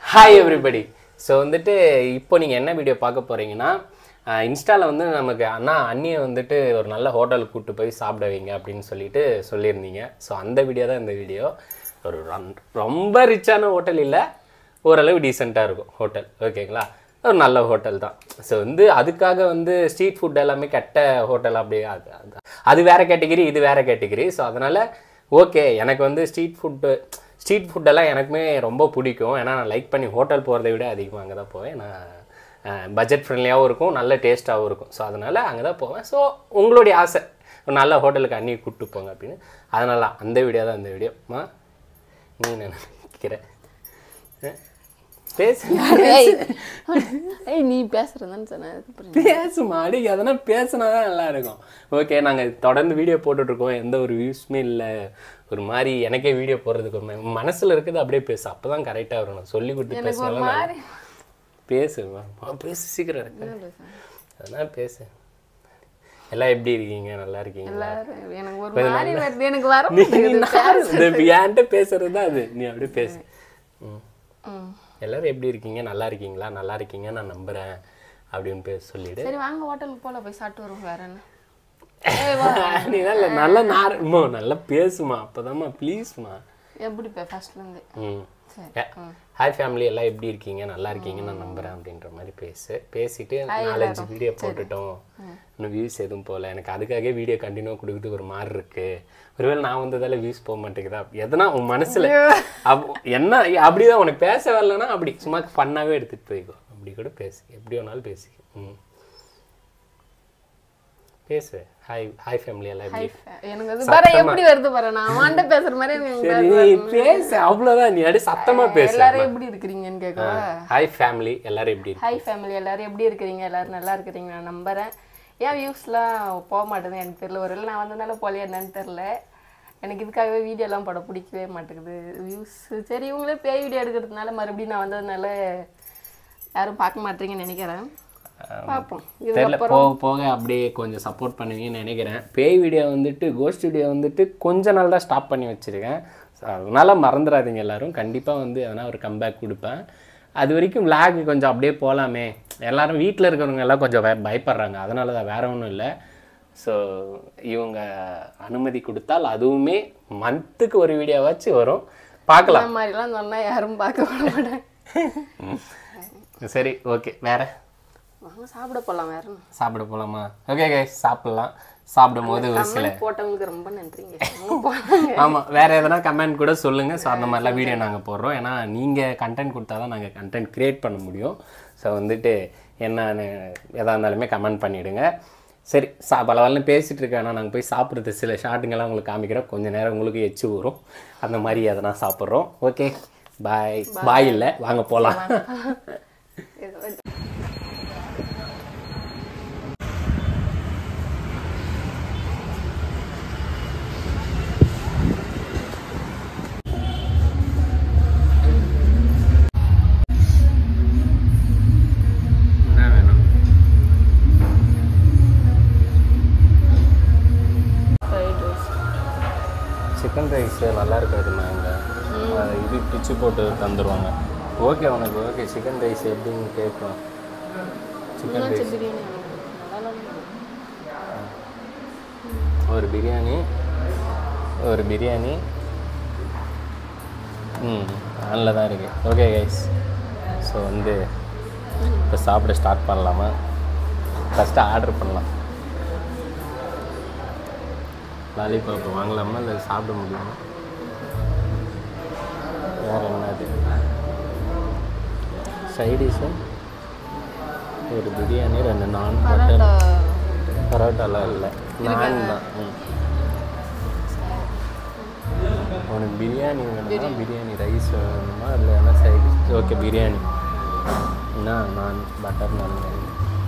Hi everybody so வந்துட்டு இப்போ நீங்கள் என்ன வீடியோ பார்க்க போகிறீங்கன்னா இன்ஸ்டாவில் வந்து நமக்கு அண்ணா அண்ணியை வந்துட்டு ஒரு நல்ல ஹோட்டலுக்கு கூப்பிட்டு போய் சாப்பிட வைங்க அப்படின்னு சொல்லிட்டு சொல்லியிருந்தீங்க ஸோ அந்த வீடியோ தான் இந்த வீடியோ ஒரு ரொம்- ரொம்ப ரிச்சான ஹோட்டல் இல்லை ஓரளவு டீசெண்டாக இருக்கும் ஹோட்டல் ஓகேங்களா ஒரு நல்ல ஹோட்டல் தான் ஸோ வந்து அதுக்காக வந்து ஸ்ட்ரீட் ஃபுட் எல்லாமே கெட்ட ஹோட்டல் அப்படியே அது அது- அது வேற கேட்டகிரி இது வேற கேட்டகிரி ஸோ அதனால் ஓகே எனக்கு வந்து ஸ்ட்ரீட் ஃபுட்டு ஸ்ட்ரீட் ஃபுட்டெல்லாம் எனக்குமே ரொம்ப பிடிக்கும் ஏன்னா நான் லைக் பண்ணி ஹோட்டல் போகிறத விட அதிகமாக அங்கே தான் போவேன் நான் பட்ஜெட் ஃப்ரெண்ட்லியாகவும் இருக்கும் நல்ல டேஸ்ட்டாகவும் இருக்கும் ஸோ அதனால் அங்கே தான் போவேன் ஸோ உங்களுடைய ஆசை ஒரு நல்ல ஹோட்டலுக்கு அண்ணி கூப்பிட்டு போங்க அப்படின்னு அதனால அந்த வீடியோ தான் இந்த வீடியோமா நீ என்ன நினைக்கிற அஹ், பேசு ஏய் ஏய், நீ பேசுறதுன்னு சொன்ன அதுக்கு புரியுது. பேசுமா அடி அதெல்லாம் பேசினா தான் நல்லா இருக்கும் ஓகே நாங்கள் தொடர்ந்து வீடியோ போட்டுட்ருக்கோம் எந்த ஒரு வியூஸுமே இல்லை ஒரு மாதிரி எனக்கே வீடியோ போடுறதுக்கு ஒரு ம- மனசுல இருக்குது அப்படியே பேசு அப்போ தான் கரெக்டாக வரணும் சொல்லி கொடுத்து எனக்கு ஒரு பேசினாலும் மாதிரி பேசு வா. வா, பேசு சீக்கிரம் இருக்கு என்ன பேசுறேன்? அதெல்லாம் பேசு எல்லாம் எப்படி இருக்கீங்க நல்லா இருக்கீங்களா எல்லாரும் எனக்கு ஒரு மாதிரி வருது எனக்கு வர நீ மாட்டேங்குது நான் இந்த என்கிட்ட பேசுறது தான் அது நீ அப்படியே பேசு ம் ம். எல்லாரும் எப்படி இருக்கீங்க நல்லா இருக்கீங்களா நல்லா இருக்கீங்க நான் நம்புறேன் அப்படின்னு பேச சொல்லிடு சரி வாங்க ஹோட்டலுக்கு போல போய் சாப்பிட்டு வருவோம் வேற என்ன ஏய், வா. நீ நல்ல நல்லா நார்மோ நல்லா பேசுமா அப்போதாம்மா ப்ளீஸ்மா எப்படி பே ஃபர்ஸ்ட்ல இருந்து ம் சரி ஹாய் ஃபேமிலி எல்லாம் எப்படி இருக்கீங்க நல்லா இருக்கீங்க நான் நம்புறேன் அப்படின்ற மாதிரி பேசு பேசிட்டு நாலஞ்சு வீடியோ போட்டுட்டோம் இன்னும் வியூஸ் எதுவும் போகல எனக்கு அதுக்காகவே வீடியோ கண்டினியூ கொடுக்குறது ஒரு மாதிரி இருக்கு ஒருவேளை நான் வந்ததால வியூஸ் போக மாட்டேங்குதா எதனா உன் மனசுல அப் என்ன அப்படிதான் உனக்கு பேச வரலன்னா அப்படி சும்மா ஃபன்னாவே எடுத்துட்டு போய்க்கோ அப்படி கூட பேசு எப்படி வேணாலும் பேசி ம் பேசு ஹாய் ஹாய் ஃபேமிலி எல்லாம் எப்படி எனக்கு அது பாரு எப்படி வருது பாரு நான் அவன்கிட்ட பேசுற மாதிரி எனக்கு சரி நீ பேசு அவ்வளோதான் நீ அப்படியே சத்தமா பேசு எல்லாரும் எப்படி இருக்கிறீங்கன்னு கேட்கவா ஹாய் ஃபேமிலி எல்லாரும் எப்படி இருக்கு ஹாய் ஃபேமிலி எல்லாரும் எப்படி இருக்கிறீங்க எல்லாரும் நல்லா இருக்கிறீங்க நான் நம்புறேன் ஏன் வியூஸ்லாம் போக மாட்டேங்குது எனக்கு தெரியல ஒரு வேளை நான் வந்ததுனால போலையா என்னன்னு தெரில எனக்கு இதுக்காகவே வீடியோலாம் போட பிடிக்கவே மாட்டேங்குது வியூஸ் சரி இவங்களே பேய் வீடியோ எடுக்கிறதுனால மறுபடியும் நான் வந்ததுனால யாரும் பார்க்க மாட்டீங்கன்னு நினைக்கிறேன் பார்ப்போம் தெரியல போக போக அப்படியே கொஞ்சம் சப்போர்ட் பண்ணுவீங்கன்னு நினைக்கிறேன் பேய் வீடியோ வந்துட்டு கோஸ்ட் வீடியோ வந்துட்டு கொஞ்ச நாள் தான் ஸ்டாப் பண்ணி வச்சுருக்கேன் So, அதனால மறந்துடாதீங்க எல்லாரும் கண்டிப்பாக வந்து எதனா ஒரு கம்பேக் கொடுப்பேன் அது வரைக்கும் லேக் கொஞ்சம் அப்படியே போகலாமே எல்லாரும் வீட்டில் இருக்கிறவங்க எல்லாம் கொஞ்சம் பய- பயப்படுறாங்க அதனால தான் வேற ஒன்றும் இல்லை ஸோ இவங்க அனுமதி கொடுத்தால் அதுவுமே மந்த்துக்கு ஒரு வீடியோவாச்சும் வரும் பார்க்கலாம் இந்த மாதிரிலாம் சொன்னா யாரும் பார்க்க விட மாட்டாங்க சரி ஓகே வேற வாங்க சாப்பிட போகலாம் வேற என்ன? சாப்பிட போகலாமா ஓகே கைஸ் சாப்பிடலாம் சாப்பிடும் போது ஒரு சில comment போட்டவங்களுக்கு ரொம்ப நன்றிங்க வாங்க போலாங்க. ஆமாம் வேற எதனா கமெண்ட் கூட சொல்லுங்க ஸோ அந்த மாதிரிலாம் வீடியோ நாங்கள் போடுறோம் ஏன்னா நீங்கள் கண்டென்ட் கொடுத்தா தான் நாங்கள் கண்டென்ட் கிரியேட் பண்ண முடியும் ஸோ வந்துட்டு என்னன்னு எதா இருந்தாலுமே கமெண்ட் பண்ணிவிடுங்க சரி சா பல பேசிகிட்டு இருக்கேன் ஆனால் நாங்கள் போய் சாப்பிட்றது சில ஷார்ட்டுங்கெல்லாம் உங்களுக்கு காமிக்கிறோம் கொஞ்சம் நேரம் உங்களுக்கு எச்சு வரும் அந்த மாதிரி எதனா சாப்பிட்றோம் ஓகே பாய் பாய் இல்லை வாங்க போகலாம் இது வந்து- என்ன வேணும் fried rice. சிக்கன் ரைஸ் நல்லா இருக்காதுண்ணா இங்கே இது பிச்சு போட்டு தந்துடுவாங்க ஓகே உனக்கு ஓகே சிக்கன் ரைஸ் எப்படின்னு கேட்கும் சிக்கன் என்னாச்சு ரைஸ் பிரியாணி நல்லா இருக்கு. ஒரு பிரியாணி ஒரு பிரியாணி ம் நல்ல தான் இருக்குது ஓகே கைஸ் ஸோ வந்து இப்போ சாப்பிட ஸ்டார்ட் பண்ணலாமா ஃபஸ்ட்டு ஆர்டர் பண்ணலாம் லாலிபாப் வாங்கலாமா இல்லை சாப்பிட முடியுமா வேறு என்னது சைடிஷு ஒரு பிரியாணி ரெண்டு நான் மட்டன் பரோட்டா பரோட்டாலாம் இல்லை நான் தான் ம். உனக்கு பிரியாணி வேணுமா பிரியாணி ரைஸ் வேணுமா இல்லை என்ன சைடு ஓகே பிரியாணி என்ன நான் பட்டர் நான் வேணும்.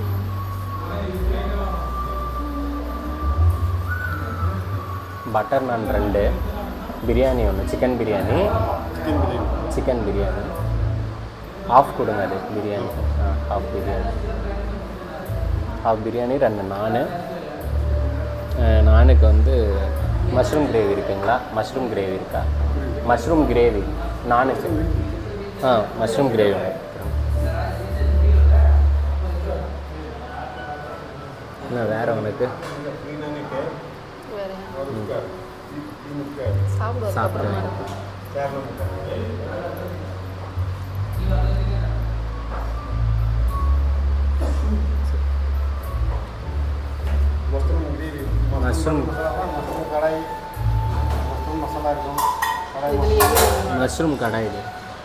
பட்டர் நான் ரெண்டு பிரியாணி ஒன்று chicken biryani chicken biryani half கொடுங்க அது பிரியாணி ஆ ஆஃப் பிரியாணி ஆஃப் பிரியாணி ரெண்டு நான் நானுக்கு வந்து மஷ்ரூம் கிரேவி இருக்குங்களா மஷ்ரூம் கிரேவி இருக்கா மஷ்ரூம் கிரேவி நானு ஆ மஷ்ரூம் கிரேவி என்ன வேறு உனக்கு வேற சாப்பிடுவோம் சாப்பிடுவேன் mushroom gravy mushroom mushroom kadai mushroom masala இருக்கும் கடாய் இதுல எது மஷ்ரூம் கடை இது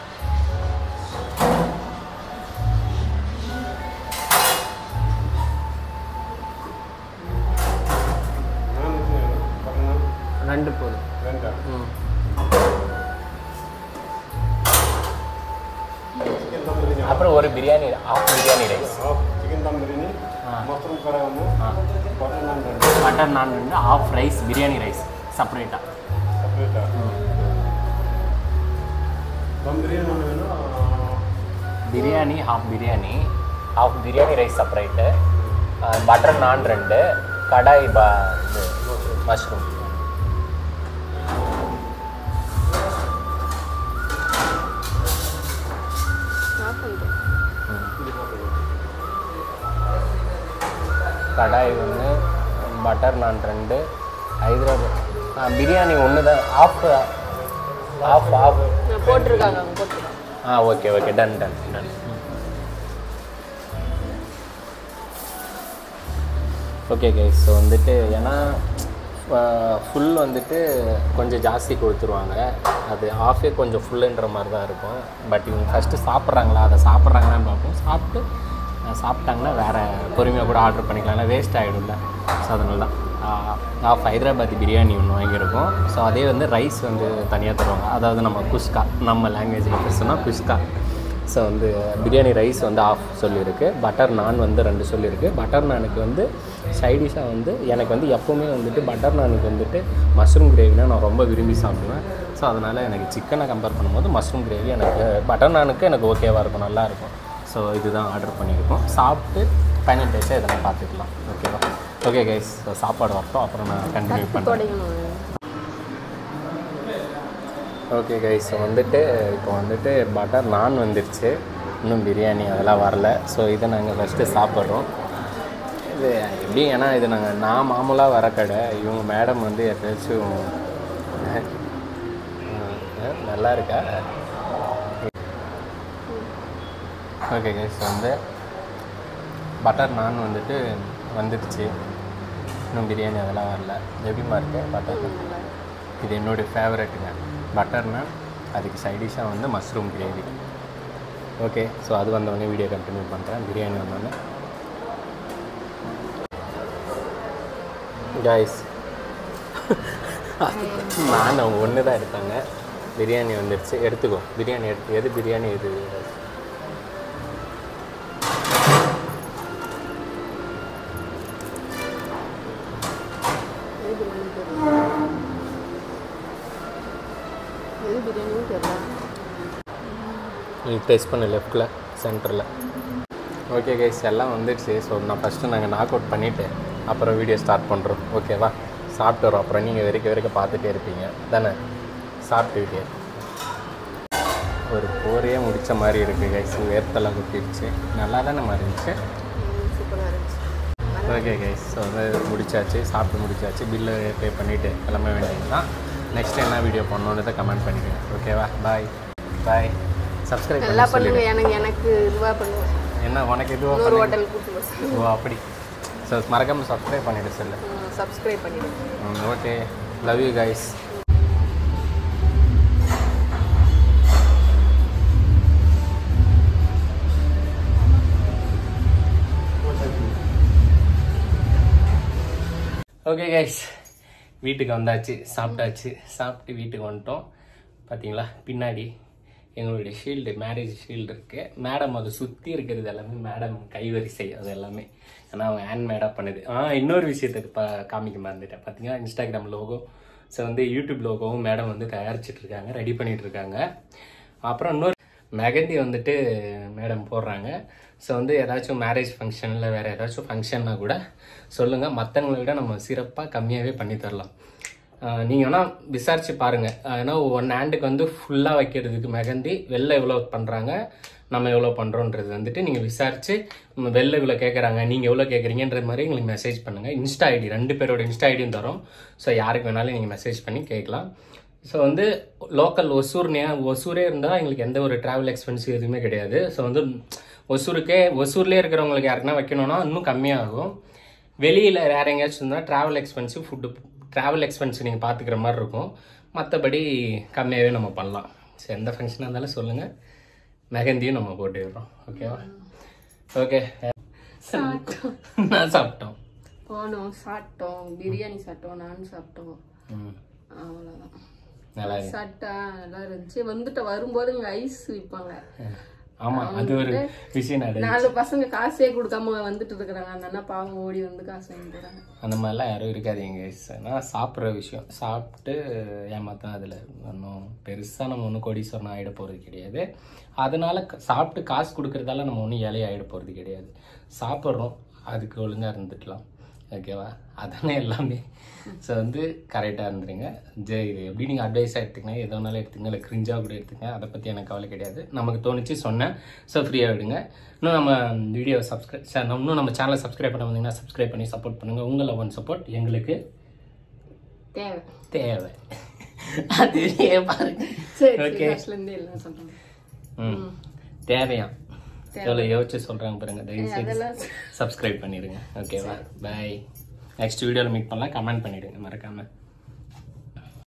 நான் பாருங்க ரெண்டு போதும் வேண்டாம் ம் சிக்கன் தம் பிரியாணி அப்புறம் ஒரு biryani half biryani rice chicken dum biryani mushroom kadai ஒன்று ஆ பட்டர் நான் ரெண்டு பட்டர் நான் வந்து ஆஃப் ரைஸ் பிரியாணி ரைஸ் செப்பரேட்டாக செப்பரேட்டாக தம் பிரியாணி ஒன்று வேணும் biryani half biryani half biryani rice separate butter naan ரெண்டு கடாய் ப இது மஷ்ரூம் ஆஃப் பண்ணிட்டேன் கடாய் ஒன்று பட்டர் நான் ரெண்டு ஹைதராபாத் ஆ பிரியாணி ஒன்று தான் ஆஃப் ஆஃப் ஆஃப் நான் போட்டிருக்காங்க அவங்க போட்டிருக்காங்க ஆ okay okay done done done okay guys so வந்துட்டு ஏன்னா ஃபுல் வந்துட்டு கொஞ்சம் ஜாஸ்தி கொடுத்துருவாங்க அது ஆஃபே கொஞ்சம் ஃபுல்லுன்ற மாதிரி தான் இருக்கும் பட் இவங்க ஃபஸ்ட்டு சாப்பிட்றாங்களா அதை சாப்பிட்றாங்களான்னு பார்ப்போம் சாப்பிட்டு அஹ், சாப்பிட்டாங்கன்னா வேறு பொறுமையாக கூட ஆர்டர் பண்ணிக்கலாம் ஏன்னா வேஸ்ட் ஆகிடும்ல ஸோ அதனால தான் ஆஃப் ஹைதராபாத் பிரியாணி ஒன்று வாங்கியிருக்கோம் ஸோ அதே வந்து ரைஸ் வந்து தனியாக தருவாங்க அதாவது நம்ம குஸ்கா நம்ம லாங்குவேஜில் பேசுனா குஸ்கா ஸோ வந்து பிரியாணி ரைஸ் வந்து ஆஃப் சொல்லியிருக்கு பட்டர் நான் வந்து ரெண்டு சொல்லியிருக்கு பட்டர் நானுக்கு வந்து சைடிஷாக வந்து எனக்கு வந்து எப்போவுமே வந்துட்டு பட்டர் நானுக்கு வந்துட்டு மஷ்ரூம் கிரேவினா நான் ரொம்ப விரும்பி சாப்பிடுவேன் ஸோ அதனால் எனக்கு சிக்கனை கம்பேர் பண்ணும்போது மஷ்ரூம் கிரேவி எனக்கு பட்டர் நானுக்கு எனக்கு ஓகேவாக இருக்கும் நல்லாயிருக்கும் ஸோ இதுதான் ஆர்டர் பண்ணியிருக்கோம் சாப்பிட்டு ஃபைனல் டேஸை இதெல்லாம் பார்த்துக்கலாம் ஓகேவா ஓகே கைஸ் ஸோ சாப்பாடு வரட்டும் அப்புறம் நான் கண்டினியூ பண்ணுறேன் தொடங்கணும் ஓகே கைஸ் வந்துட்டு இப்போ வந்துட்டு பட்டர் நான் வந்துருச்சு இன்னும் பிரியாணி அதெல்லாம் வரல ஸோ இதை நாங்கள் ஃபஸ்ட்டு சாப்பிட்றோம் இது எப்படி ஏன்னா இது நாங்கள் நான் மாமூலாக வர கடை இவங்க மேடம் வந்து எப்பயாச்சும் அஹ், நல்லா இருக்கா ஓகே கைஸ் வந்து பட்டர் நான் வந்துட்டு வந்துடுச்சு இன்னும் பிரியாணி அதெல்லாம் வரல எப்படிமா இருக்கு பட்டர் நான் இது என்னுடைய ஃபேவரெட்டுங்க பட்டர் நான் அதுக்கு சைடிஷாக வந்து மஷ்ரூம் கிரேவி ஓகே ஸோ அது வந்தவொடனே வீடியோ கண்டினியூ பண்ணுறேன் பிரியாணி வந்தோடனே காய்ஸ் நான் அவங்க ஒன்று தான் எடுத்தாங்க பிரியாணி வந்துடுச்சு எடுத்துக்கோ பிரியாணி எடுத்து எது பிரியாணி எது எது பிரியாணி தெரியல எது பிரியாணியும் தெரியல நீ டெஸ்ட் பண்ணு லெஃப்டில் சென்டரில் ஓகே கைஸ் எல்லாம் வந்துடுச்சு ஸோ நான் ஃபஸ்ட்டு நாங்கள் நாக் அவுட் பண்ணிவிட்டு அப்புறம் வீடியோ ஸ்டார்ட் பண்ணுறோம் ஓகேவா சாப்பிட்டு வரோம் அப்புறம் நீங்கள் வரைக்கும் வரைக்கும் பார்த்துட்டே இருப்பீங்க தானே சாப்பிட்டு வீடியோ ஒரு போரையே முடித்த மாதிரி இருக்குது கைஸ் வேர்த்தெல்லாம் கொட்டிடுச்சு நல்லா தானே மாதிரி இருந்துச்சு சூப்பராக இருந்துச்சு ஓகே கைஸ் ஸோ வந்து முடிச்சாச்சு சாப்பிட்டு முடிச்சாச்சு பில்லு பே பண்ணிவிட்டு கிளம்ப வேண்டியதுதான் நெக்ஸ்ட் என்ன வீடியோ பண்ணணுன்றதை கமெண்ட் பண்ணிடுங்க ஓகேவா பாய் பாய் சப்ஸ்கிரைப் நல்லா பண்ணி பண்ணுங்க சொல்லிடுங்க எனக்கு எனக்கு இதுவாக பண்ணுவேன் என்ன உனக்கு எதுவோ இன்னொரு பண்ணு. ஹோட்டல் கூட்டு போய் ஓ அப்படி ஸோ மறக்காமல் சப்ஸ்கிரைப் பண்ணிடு சொல்லு சப்ஸ்கிரைப் பண்ணிடுங்க okay love you guys okay guys வீட்டுக்கு வந்தாச்சு சாப்பிட்டாச்சு சாப்பிட்டு வீட்டுக்கு வந்துட்டோம் பார்த்தீங்களா பின்னாடி எங்களுடைய ஷீல்டு மேரேஜ் ஷீல்டு இருக்குது மேடம் அதை சுற்றி இருக்கிறது எல்லாமே மேடம் கைவரிசை அது எல்லாமே ஏன்னா அவங்க ஹேண்ட் மேடாக பண்ணுது ஆ இன்னொரு விஷயத்துக்கு பா காமிக்க மறந்துட்டேன் பார்த்தீங்கன்னா இன்ஸ்டாகிராம் லோகோ ஸோ வந்து யூடியூப் லோகோவும் மேடம் வந்து தயாரிச்சிட்டு இருக்காங்க ரெடி பண்ணிட்டு இருக்காங்க அப்புறம் இன்னொரு மெகந்தி வந்துட்டு மேடம் போடுறாங்க ஸோ வந்து ஏதாச்சும் மேரேஜ் ஃபங்க்ஷன் இல்லை வேறு ஏதாச்சும் ஃபங்க்ஷன்னா கூட சொல்லுங்கள் மற்றவங்களை விட நம்ம சிறப்பாக கம்மியாகவே பண்ணி தரலாம் நீங்கள் வேணால் விசாரிச்சு பாருங்கள் ஏன்னா ஒன் ஹேண்டுக்கு வந்து ஃபுல்லாக வைக்கிறதுக்கு மெகந்தி வெளில எவ்வளோ பண்ணுறாங்க நம்ம எவ்வளோ பண்ணுறோன்றது வந்துட்டு நீங்கள் விசாரிச்சு ம், வெளில இவ்வளோ கேட்குறாங்க நீங்கள் எவ்வளோ கேட்குறீங்கன்றது மாதிரி எங்களுக்கு மெசேஜ் பண்ணுங்கள் இன்ஸ்டா ஐடி ரெண்டு பேரோட இன்ஸ்டா ஐடியும் தரோம் ஸோ யாருக்கு வேணாலும் நீங்கள் மெசேஜ் பண்ணி கேட்கலாம் ஸோ வந்து லோக்கல் ஒசூர்னே ஒசூரே இருந்தால் எங்களுக்கு எந்த ஒரு ட்ராவல் எக்ஸ்பென்ஸ் எதுவுமே கிடையாது ஸோ வந்து ஒசூருக்கே ஒசூர்லேயே இருக்கிறவங்களுக்கு யாருக்குன்னா வைக்கணும்னா இன்னும் கம்மியாகும் வெளியில் வேற எங்கேயாச்சும் இருந்தால் travel expense food travel expense நீங்கள் பார்த்துக்கிற மாதிரி இருக்கும் மற்றபடி கம்மியாகவே நம்ம பண்ணலாம் ஸோ எந்த ஃபங்க்ஷனாக இருந்தாலும் சொல்லுங்கள் மெகந்தியும் நம்ம போட்டு விடுறோம் ஓகேவா ஓகே நான் சாப்பிட்டோம் போனோம் சாப்பிட்டோம் பிரியாணி சாப்பிட்டோம் நான் சாப்பிட்டோம் ம் அவ்வளோதான் நல்லா இருக்கு சாப்பிட்டா நல்லா இருந்துச்சு வந்துட்டு வரும்போது இங்கே ஐஸ் விற்பாங்க ஆமாம் அது ஒரு விஷயம் நடு நாலு பசங்க காசே கொடுக்காம வந்துட்டு இருக்கிறாங்க அந்த அண்ணா பாவம் ஓடி வந்து காசு வாங்கி போறாங்க அந்த மாதிரிலாம் யாரும் இருக்காதீங்க நான் சாப்பிட்ற விஷயம் சாப்பிட்டு ஏமாத்தான் அதில் ஒன்றும் பெருசாக நம்ம ஒன்றும் கோடீஸ்வரன் ஆகிட போகிறது கிடையாது அதனால க- சாப்பிட்டு காசு கொடுக்கறதால நம்ம ஒன்றும் ஏழை ஆகிட போகிறது கிடையாது சாப்பிட்றோம் அதுக்கு ஒழுங்காக இருந்துக்கலாம் ஓகேவா அதானே எல்லாமே ஸோ வந்து கரெக்டாக இருந்துருங்க ஜே இது எப்படி நீங்கள் அட்வைஸாக எடுத்துக்கங்க எது வேணாலும் எடுத்துங்க இல்லை கிரிஞ்சாக கூட எடுத்துங்க அதை பற்றி எனக்கு கவலை கிடையாது நமக்கு தோணுச்சு சொன்னேன் ஸோ ஃப்ரீயாக விடுங்க இன்னும் நம்ம வீடியோ சப்ஸ்கிரைப் இன்னும் நம்ம சேனலை சப்ஸ்கிரைப் பண்ண வந்தீங்கன்னா சப்ஸ்கிரைப் பண்ணி சப்போர்ட் பண்ணுங்கள் உங்களை ஒன் சப்போர்ட் எங்களுக்கு தேவை தேவை அது ஏன் பாருங்க சரி Okay. ஃபர்ஸ்ட்ல இருந்தே எல்லாம் சொல்றாங்க ம் தேவையா எவ்வளோ யோசிச்சு சொல்கிறாங்க பாருங்க தயவு செய்து அதெல்லாம் சப்ஸ்கிரைப் பண்ணிடுங்க ஓகேவா பை நெக்ஸ்ட் வீடியோவில் மீட் பண்ணலாம் கமெண்ட் பண்ணிடுங்க மறக்காமல்